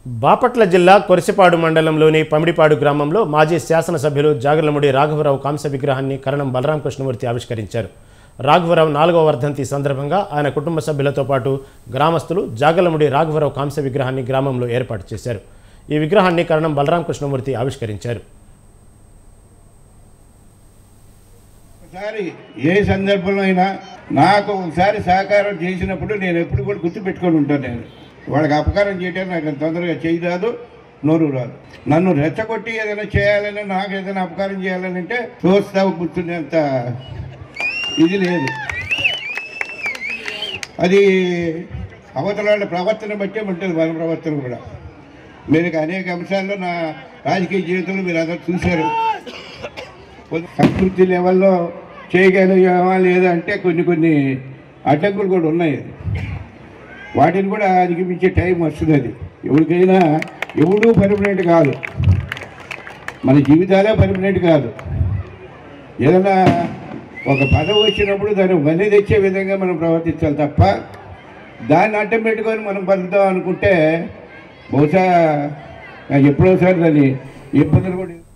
బాపట్ల జిల్లా కొరిసిపాడు మండలంలోని పమిడిపాడు గ్రామంలో మాజీ శాసనసభ్యులు జాగర్లముడి రాఘవరావు కాంస్య విగ్రహాన్ని కరణం బలరాం కృష్ణమూర్తి ఆవిష్కరించారు రాఘవరావు నాలుగవ వర్ధంతి సందర్భంగా ఆయన కుటుంబ సభ్యులతో పాటు గ్రామస్తులు జాగర్లముడి రాఘవరావు కాంస్య విగ్రహాన్ని గ్రామంలో ఏర్పాటు చేశారు ఈ విగ్రహాన్ని కరణం బలరాం కృష్ణమూర్తి ఆవిష్కరించారు ఒకసారి ఏ సందర్భంలో అయినా నాకు ఒకసారి సహకారం చేసినప్పుడు నేను ఎప్పుడు కూడా గుర్తుపెట్టుకొని ఉంటాను నేను వాళ్ళకి అపకారం చేయడానికి నాకు అంత తొందరగా చేయి రాదు నోరు రాదు నన్ను రెచ్చగొట్టి ఏదైనా చేయాలని నాకు ఏదైనా అపకారం చేయాలని అంటే చూస్తావు కూర్చునేంత ఇది లేదు అది అవతల వాళ్ళ ప్రవర్తన బట్టే ఉంటుంది మన ప్రవర్తన కూడా మీరు అనేక అంశాల్లో నా రాజకీయ జీవితంలో మీరు అందరూ చూశారు సంస్కృతి లెవెల్లో చేయగలిగామా లేదా అంటే కొన్ని కొన్ని అడ్డంకులు కూడా ఉన్నాయి అది వాటిని కూడా అధిగమించే టైం వస్తుంది అది ఎవరికైనా ఎవడూ పర్మనెంట్ కాదు మన జీవితాలే పర్మనెంట్ కాదు ఏదైనా ఒక పదవి వచ్చినప్పుడు దాన్ని వని తెచ్చే విధంగా మనం ప్రవర్తించాలి తప్ప దాన్ని అడ్డం పెట్టుకొని మనం బతుకుతాం అనుకుంటే బహుశా ఎప్పుడోసారి దాన్ని ఇబ్బందులు కూడా